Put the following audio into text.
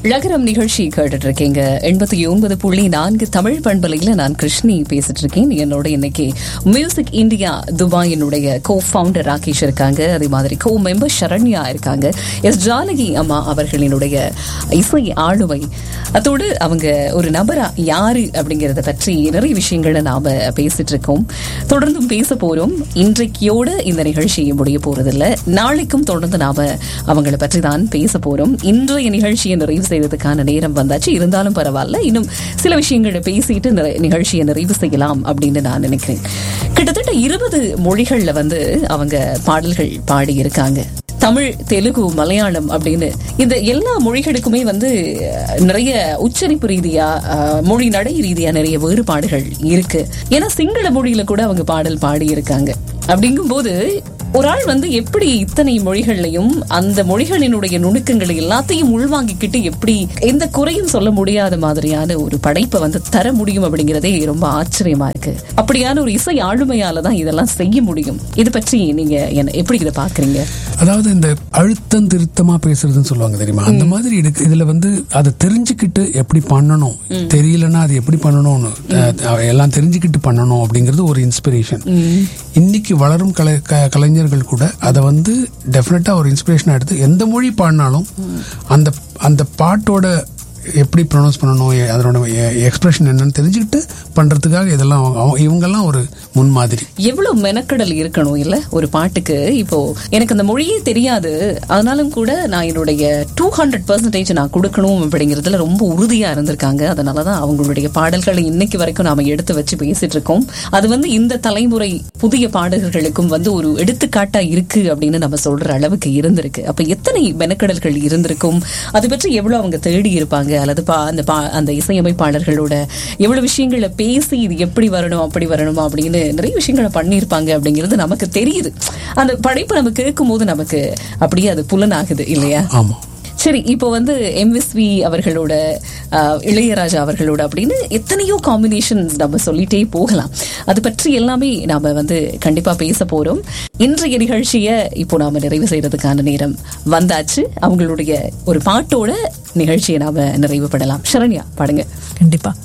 லகரம் நிகழ்ச்சி கேட்டுட்டு இருக்கீங்க எண்பத்தி ஒன்பது புள்ளி நான்கு தமிழ் பண்பலையில நான் கிருஷ்ணி பேசிட்டு இருக்கேன் என்னோட இன்னைக்கு மியூசிக் இந்தியா துபாயினுடைய கோ ஃபவுண்டர் ராகேஷ் இருக்காங்க அதே மாதிரி கோ மெம்பர் சரண்யா இருக்காங்க எஸ் ஜானகி அம்மா அவர்களினுடைய இசை ஆளுமை அதோடு அவங்க ஒரு நபரா யாரு அப்படிங்கறத பற்றி நிறைய விஷயங்களை நாம பேசிட்டு இருக்கோம் தொடர்ந்தும் பேச போறோம் இன்றைக்கியோட இந்த நிகழ்ச்சியை முடிய போறதில்ல நாளைக்கும் தொடர்ந்து நாம அவங்கள பற்றி தான் பேச போறோம் இன்றைய நிகழ்ச்சியை நிறைவு செய்வதற்கான நேரம் வந்தாச்சு இருந்தாலும் பரவாயில்ல இன்னும் சில விஷயங்களை பேசிட்டு நிறை- நிகழ்ச்சியை நிறைவு செய்யலாம் அப்படின்னு நான் நினைக்கிறேன் கிட்டத்தட்ட இருபது மொழிகள்ல வந்து அவங்க பாடல்கள் பாடி இருக்காங்க தமிழ் தெலுங்கு மலையாளம் அப்படின்னு இந்த எல்லா மொழிகளுக்குமே வந்து அஹ், நிறைய உச்சரிப்பு ரீதியா அஹ், மொழி நடை ரீதியா நிறைய வேறுபாடுகள் இருக்கு ஏன்னா சிங்கள மொழியில கூட அவங்க பாடல் பாடி இருக்காங்க அப்படிங்கும்போது ஒரு ஆள் வந்து எப்படி இத்தனை மொழிகள்லையும் அந்த மொழிகளினுடைய நுணுக்கங்களை எல்லாத்தையும் உள்வாங்கிக்கிட்டு எப்படி எந்த குறையும் சொல்ல முடியாத மாதிரியான ஒரு படைப்பை வந்து தர முடியும் அப்படிங்கறதே ரொம்ப ஆச்சரியமா இருக்கு அப்படியான ஒரு இசை ஆளுமையால தான் இதெல்லாம் செய்ய முடியும் இது பற்றி நீங்க என்ன எப்படி இதை பாக்குறீங்க அதாவது இந்த அழுத்தம் திருத்தமா பேசுறதுன்னு சொல்லுவாங்க தெரியுமா அந்த மாதிரி இருக்கு இதுல வந்து அதை தெரிஞ்சுக்கிட்டு எப்படி பண்ணணும் தெரியலன்னா அது எப்படி பண்ணணும்னு அஹ், எல்லாம் தெரிஞ்சுக்கிட்டு பண்ணணும் அப்படிங்கிறது ஒரு இன்ஸ்பிரேஷன் இன்னைக்கு வளரும் கலை க- கலைஞர்கள் கூட அதை வந்து டெஃபினட்டா ஒரு இன்ஸ்பிரேஷன் எடுத்து எந்த மொழி பாடினாலும் அந்த அந்த பாட்டோட எப்படி ப்ரொனவுன்ஸ் பண்ணணும் எ- அதனோட எக்ஸ்பிரஷன் என்னன்னு தெரிஞ்சுக்கிட்டு பண்றதுக்காக இதெல்லாம் அவங்க- அவங்க- இவங்கெல்லாம் ஒரு முன்மாதிரி எவ்வளவு மெனக்கடல் இருக்கணும் இல்ல ஒரு பாட்டுக்கு இப்போ எனக்கு அந்த மொழியே தெரியாது ஆனாலும் கூட நான் என்னுடைய டூ ஹண்ட்ரட் பர்சன்டேஜ் நான் கொடுக்கணும் அப்படிங்கறதுல ரொம்ப உறுதியா இருந்திருக்காங்க அதனாலதான் அவங்களுடைய பாடல்களை இன்னைக்கு வரைக்கும் நாம எடுத்து வச்சு பேசிட்டு இருக்கோம் அது வந்து இந்த தலைமுறை புதிய பாடகர்களுக்கும் வந்து ஒரு எடுத்துக்காட்டா இருக்கு அப்படின்னு நம்ம சொல்ற அளவுக்கு இருந்திருக்கு அப்ப எத்தனை மெனக்கடல்கள் இருந்திருக்கும் அது பற்றி எவ்வளவு அவங்க தேடி இருப்பாங்க அல்லது பா- அந்த பா- அந்த இசையமைப்பாளர்களோட எவ்வளவு விஷயங்களை பேசி இது எப்படி வரணும் அப்படி வரணுமா அப்படின்னு நிறைய விஷயங்களை பண்ணியிருப்பாங்க அப்படிங்கிறது நமக்கு தெரியுது அந்த படைப்பு நம்ம கேட்கும் போது நமக்கு அப்படியே அது புலனாகுது இல்லையா ஆமா சரி இப்போ வந்து எம்எஸ்வி அவர்களோட ஆஹ், இளையராஜா அவர்களோட அப்படின்னு எத்தனையோ காம்பினேஷன்ஸ் நம்ம சொல்லிட்டே போகலாம் அது பற்றி எல்லாமே நாம வந்து கண்டிப்பா பேச போறோம் இன்றைய நிகழ்ச்சியை இப்போ நாம நிறைவு செய்யறதுக்கான நேரம் வந்தாச்சு அவங்களுடைய ஒரு பாட்டோட நிகழ்ச்சியை நாம நிறைவு பண்ணலாம் சரண்யா பாடுங்க கண்டிப்பா